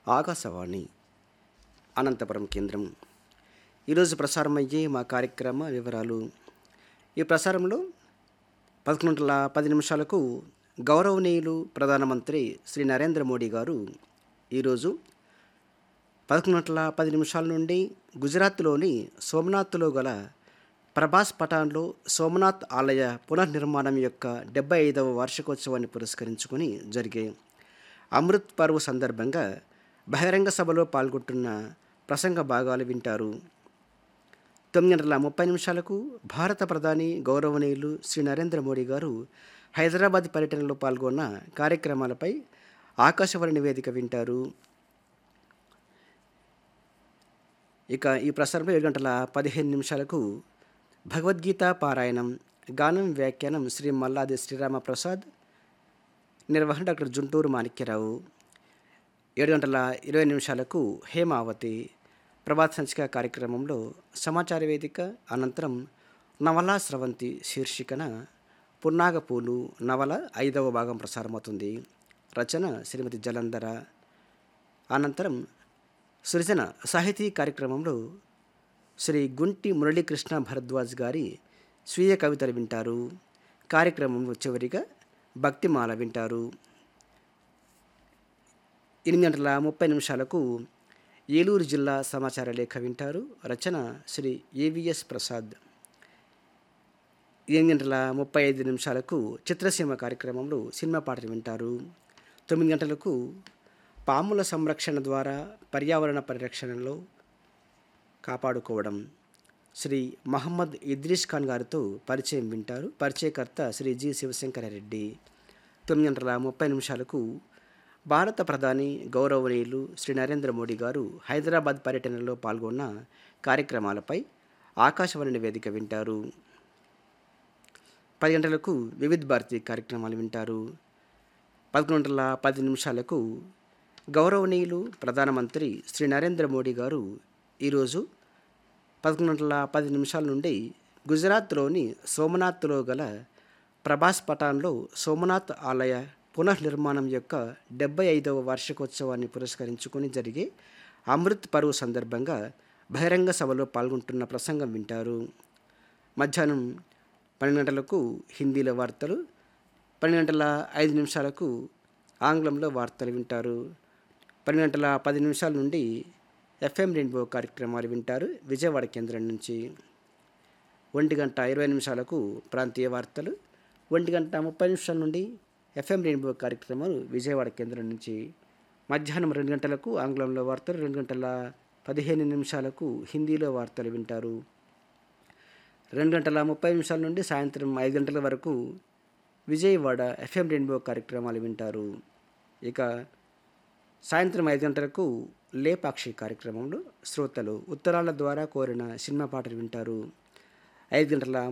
ఆకాశవాణి అనంతపురం కేంద్రం ఈరోజు ప్రసారమయ్యే మా కార్యక్రమ వివరాలు ఈ ప్రసారంలో పదకొండు గంటల పది నిమిషాలకు గౌరవనీయులు ప్రధానమంత్రి శ్రీ నరేంద్ర మోడీ గారు ఈరోజు పదకొండు గంటల పది నిమిషాల నుండి గుజరాత్లోని సోమనాథ్లో గల ప్రభాస్ పటాన్లో సోమనాథ్ ఆలయ పునర్నిర్మాణం యొక్క డెబ్బై ఐదవ వార్షికోత్సవాన్ని పురస్కరించుకొని జరిగే అమృత్ పర్వ్ సందర్భంగా బహిరంగ సభలో పాల్గొంటున్న ప్రసంగ భాగాలు వింటారు తొమ్మిది గంటల ముప్పై నిమిషాలకు భారత ప్రధాని గౌరవనీయులు శ్రీ నరేంద్ర మోడీ గారు హైదరాబాద్ పర్యటనలో పాల్గొన్న కార్యక్రమాలపై ఆకాశవాణి నివేదిక వింటారు ఇక ఈ ప్రసారంలో ఏడు గంటల పదిహేను నిమిషాలకు భగవద్గీత పారాయణం గానం వ్యాఖ్యానం శ్రీ మల్లాది శ్రీరామ ప్రసాద్ నిర్వహణ డాక్టర్ జుంటూరు మాణిక్యరావు ఏడు గంటల ఇరవై నిమిషాలకు హేమావతి ప్రభాత సంచిక కార్యక్రమంలో సమాచార వేదిక అనంతరం నవలా స్రవంతి శీర్షికన పున్నాగపూలు నవల ఐదవ భాగం ప్రసారమవుతుంది రచన శ్రీమతి జలంధర అనంతరం సృజన సాహితీ కార్యక్రమంలో శ్రీ గుంటి మురళీకృష్ణ భరద్వాజ్ గారి స్వీయ కవితలు వింటారు కార్యక్రమంలో చివరిగా భక్తిమాల వింటారు ఎనిమిది గంటల ముప్పై నిమిషాలకు ఏలూరు జిల్లా సమాచార లేఖ వింటారు రచన శ్రీ ఏవిఎస్ ప్రసాద్ ఎనిమిది గంటల ముప్పై ఐదు నిమిషాలకు చిత్రసీమ కార్యక్రమంలో సినిమా పాటలు వింటారు తొమ్మిది గంటలకు పాముల సంరక్షణ ద్వారా పర్యావరణ పరిరక్షణలో కాపాడుకోవడం శ్రీ మహమ్మద్ ఇద్రీస్ ఖాన్ గారితో పరిచయం వింటారు పరిచయకర్త శ్రీ జి శివశంకరారెడ్డి తొమ్మిది గంటల ముప్పై నిమిషాలకు భారత ప్రధాని గౌరవనీయులు శ్రీ నరేంద్ర మోడీ గారు హైదరాబాద్ పర్యటనలో పాల్గొన్న కార్యక్రమాలపై ఆకాశవాణి నివేదిక వింటారు పది గంటలకు వివిధ భారతి కార్యక్రమాలు వింటారు పదకొండు గంటల పది నిమిషాలకు గౌరవనీయులు ప్రధానమంత్రి శ్రీ నరేంద్ర మోడీ గారు ఈరోజు పదకొండు గంటల పది నిమిషాల నుండి గుజరాత్లోని సోమనాథ్లో గల ప్రభాస్ పటాన్లో సోమనాథ్ ఆలయ పునర్నిర్మాణం యొక్క డెబ్బై ఐదవ వార్షికోత్సవాన్ని పురస్కరించుకొని జరిగే అమృత్ పర్వ్ సందర్భంగా బహిరంగ సభలో పాల్గొంటున్న ప్రసంగం వింటారు మధ్యాహ్నం పన్నెండు గంటలకు హిందీలో వార్తలు పన్నెండు గంటల ఐదు నిమిషాలకు ఆంగ్లంలో వార్తలు వింటారు పన్నెండు గంటల పది నిమిషాల నుండి ఎఫ్ఎం రెయిన్బో కార్యక్రమాలు వింటారు విజయవాడ కేంద్రం నుంచి ఒంటి గంట ఇరవై నిమిషాలకు ప్రాంతీయ వార్తలు ఒంటి గంట ముప్పై నిమిషాల నుండి ఎఫ్ఎం రెయిన్బో కార్యక్రమాలు విజయవాడ కేంద్రం నుంచి మధ్యాహ్నం రెండు గంటలకు ఆంగ్లంలో వార్తలు రెండు గంటల పదిహేను నిమిషాలకు హిందీలో వార్తలు వింటారు రెండు గంటల ముప్పై నిమిషాల నుండి సాయంత్రం ఐదు గంటల వరకు విజయవాడ ఎఫ్ఎం రెయిన్బో కార్యక్రమాలు వింటారు ఇక సాయంత్రం ఐదు గంటలకు లేపాక్షి కార్యక్రమంలో శ్రోతలు ఉత్తరాల ద్వారా కోరిన సినిమా పాటలు వింటారు ఐదు గంటల